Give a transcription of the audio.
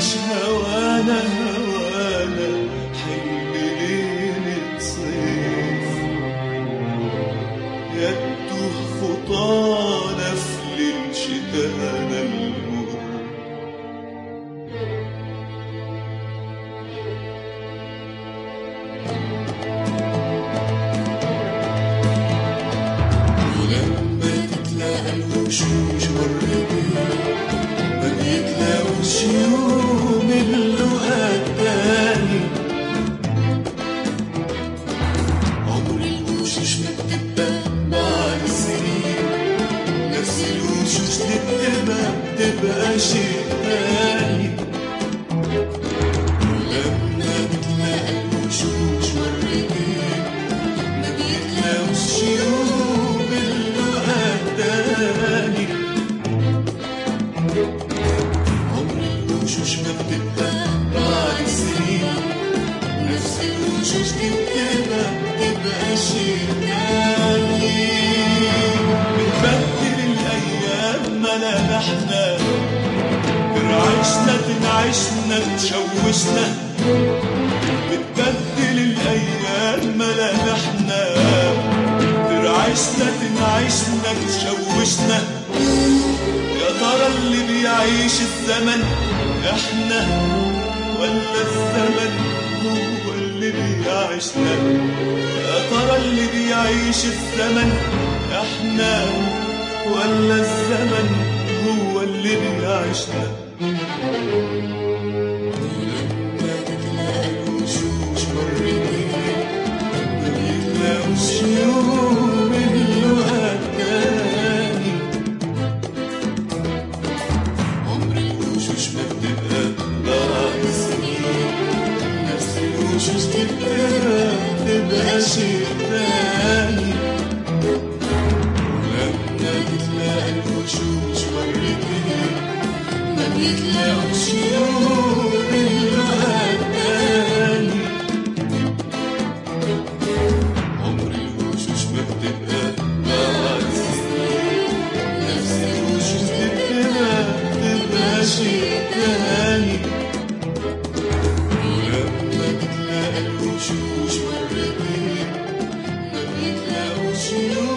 مش هوانا هوانا حلم ليلة صيف يتوه خطانا في ليل شتانا المر ولما تتلاقى الوشوش مرتين ما بيتلاقوش يوم اللقا التاني عمر الوشوش ما بتبقى مع السنين نفس الوشوش اللي بتبقى بتبقى شيء تاني ولما بتلاقى الوشوش مرتين ما بيتلاقوش يوم اللقا التاني عمر الوشوش ما بتبقى بعد السنين نفس الوشوش دي بتبقى بتبقى شيء تاني بتبدل الأيام ملامحنا ترعشنا تنعشنا تشوشنا بتبدل الأيام ملامحنا ترعشنا تنعشنا تشوشنا يا ترى اللي بيعيش الزمن احنا ولا الزمن هو اللي بيعيشنا يا ترى اللي بيعيش الزمن احنا ولا الزمن هو اللي بيعيشنا ولما تتلاقى الوشوش مرتين ما بيتلاقوش يوم اللقا التاني عمر الوشوش ما بتبقى بعد سنين نفس الوشوش دي بتبقى بتبقى شيء تاني ولما بتلاقى الوشوش مرتين ما بيتلاقوش يوم اللقا التاني عمر الوشوش ما بتبقى بعد سنين نفس الوشوش دي بتبقى بتبقى شيء تاني ولما بتلاقى الوشوش مرتين ما بيتلاقوش يوم